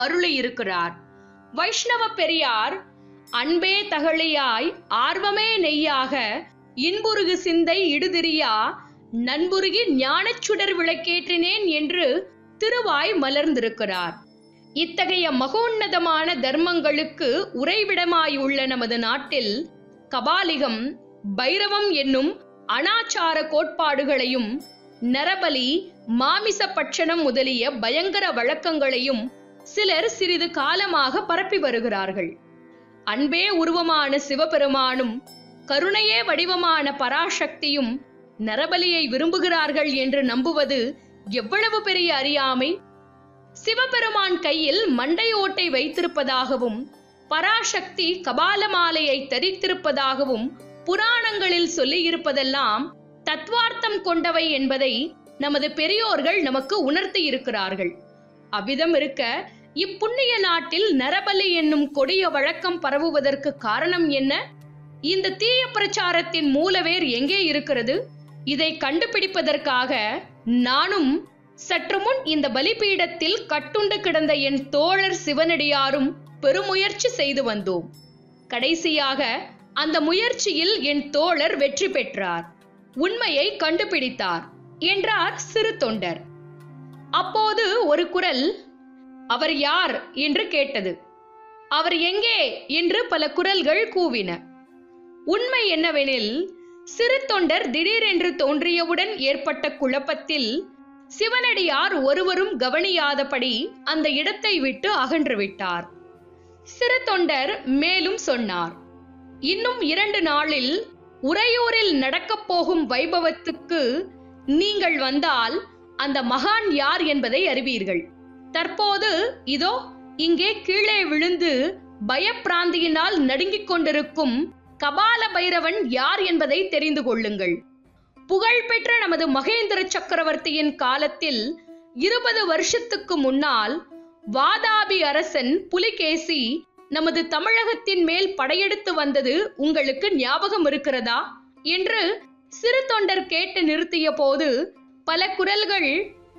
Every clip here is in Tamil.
அருளியிருக்கிறார் வைஷ்ணவ பெரியார் அன்பே தகழியாய் ஆர்வமே நெய்யாக இன்புருகு சிந்தை இடுதிரியா நண்புருகி ஞானச் சுடர் விளக்கேற்றினேன் என்று திருவாய் மலர்ந்திருக்கிறார் இத்தகைய மகோன்னதமான தர்மங்களுக்கு உறைவிடமாயுள்ள நமது நாட்டில் கபாலிகம் பைரவம் என்னும் அனாச்சார கோட்பாடுகளையும் நரபலி மாமிச பட்சணம் முதலிய பயங்கர வழக்கங்களையும் சிலர் சிறிது காலமாக பரப்பி வருகிறார்கள் அன்பே உருவமான சிவபெருமானும் கருணையே வடிவமான பராசக்தியும் நரபலியை விரும்புகிறார்கள் என்று நம்புவது எவ்வளவு பெரிய அறியாமை சிவபெருமான் கையில் மண்டை ஓட்டை வைத்திருப்பதாகவும் பராசக்தி கபால மாலையை தரித்திருப்பதாகவும் புராணங்களில் சொல்லியிருப்பதெல்லாம் தத்வார்த்தம் கொண்டவை என்பதை நமது பெரியோர்கள் நமக்கு உணர்த்தி இருக்கிறார்கள் அவ்விதம் இருக்க இப்புண்ணிய நாட்டில் நரபலி என்னும் கொடிய வழக்கம் பரவுவதற்கு காரணம் என்ன இந்த தீய பிரச்சாரத்தின் மூலவேர் எங்கே இருக்கிறது இதை கண்டுபிடிப்பதற்காக நானும் சற்று முன் இந்த பலிபீடத்தில் கட்டுண்டு கிடந்த என் தோழர் சிவனடியாரும் பெருமுயற்சி செய்து வந்தோம் கடைசியாக அந்த முயற்சியில் என் தோழர் வெற்றி பெற்றார் உண்மையை கண்டுபிடித்தார் என்றார் சிறு தொண்டர் அப்போது ஒரு குரல் அவர் யார் என்று கேட்டது அவர் எங்கே என்று பல குரல்கள் கூவின உண்மை என்னவெனில் சிறு தொண்டர் திடீரென்று தோன்றியவுடன் ஏற்பட்ட குழப்பத்தில் சிவனடியார் ஒருவரும் கவனியாதபடி அந்த இடத்தை விட்டு அகன்று விட்டார் சிறு தொண்டர் மேலும் சொன்னார் இன்னும் இரண்டு நாளில் உறையூரில் நடக்கப் போகும் வைபவத்துக்கு நீங்கள் வந்தால் அந்த மகான் யார் என்பதை அறிவீர்கள் தற்போது இதோ இங்கே கீழே விழுந்து பயப்பிராந்தியினால் நடுங்கிக் கொண்டிருக்கும் கபால பைரவன் யார் என்பதை தெரிந்து கொள்ளுங்கள் புகழ்பெற்ற நமது மகேந்திர சக்கரவர்த்தியின் காலத்தில் இருபது வருஷத்துக்கு முன்னால் வாதாபி அரசன் புலிகேசி நமது தமிழகத்தின் மேல் படையெடுத்து வந்தது உங்களுக்கு ஞாபகம் இருக்கிறதா என்று சிறு தொண்டர் கேட்டு நிறுத்திய போது பல குரல்கள்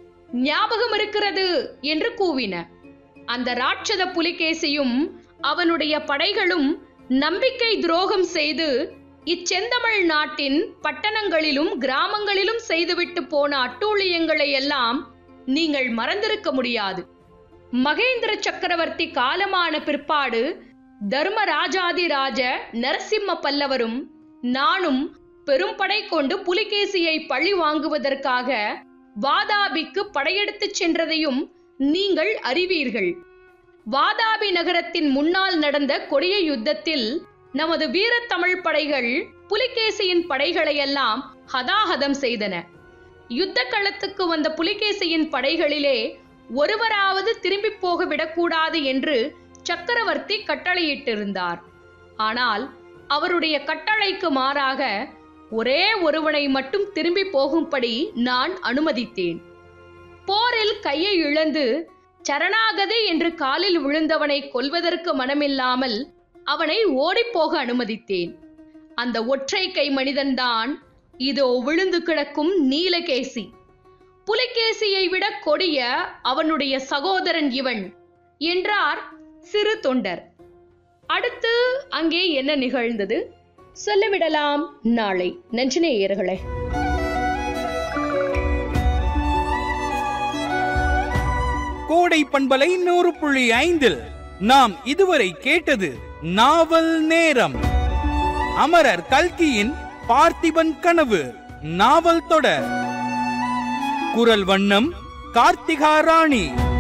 ஞாபகம் இருக்கிறது என்று கூவின அந்த ராட்சத புலிகேசியும் அவனுடைய படைகளும் நம்பிக்கை துரோகம் செய்து இச்செந்தமிழ் நாட்டின் பட்டணங்களிலும் கிராமங்களிலும் செய்துவிட்டு போன அட்டூழியங்களை எல்லாம் நீங்கள் மறந்திருக்க முடியாது மகேந்திர சக்கரவர்த்தி காலமான பிற்பாடு தர்மராஜாதிராஜ நரசிம்ம பல்லவரும் நானும் பெரும்படை கொண்டு புலிகேசியை பழி வாங்குவதற்காக வாதாபிக்கு படையெடுத்துச் சென்றதையும் நீங்கள் அறிவீர்கள் வாதாபி நகரத்தின் முன்னால் நடந்த கொடிய யுத்தத்தில் நமது வீரத்தமிழ் படைகள் புலிகேசியின் படைகளையெல்லாம் ஹதாஹதம் செய்தன யுத்த களத்துக்கு வந்த புலிகேசியின் படைகளிலே ஒருவராவது திரும்பி போக விடக்கூடாது என்று சக்கரவர்த்தி கட்டளையிட்டிருந்தார் ஆனால் அவருடைய கட்டளைக்கு மாறாக ஒரே ஒருவனை மட்டும் திரும்பி போகும்படி நான் அனுமதித்தேன் போரில் கையை இழந்து சரணாகதி என்று காலில் விழுந்தவனை கொல்வதற்கு மனமில்லாமல் அவனை ஓடிப்போக அனுமதித்தேன் அந்த ஒற்றை கை மனிதன்தான் இதோ விழுந்து கிடக்கும் நீலகேசி புலிகேசியை விட கொடிய அவனுடைய சகோதரன் இவன் என்றார் சிறு தொண்டர் அடுத்து அங்கே என்ன நிகழ்ந்தது சொல்லிவிடலாம் நாளை நன்றினேயர்களே கோடை பண்பலை நூறு புள்ளி ஐந்தில் நாம் இதுவரை கேட்டது நாவல் நேரம் அமரர் கல்கியின் பார்த்திபன் கனவு நாவல் தொடர் குரல் வண்ணம் கார்த்திகா ராணி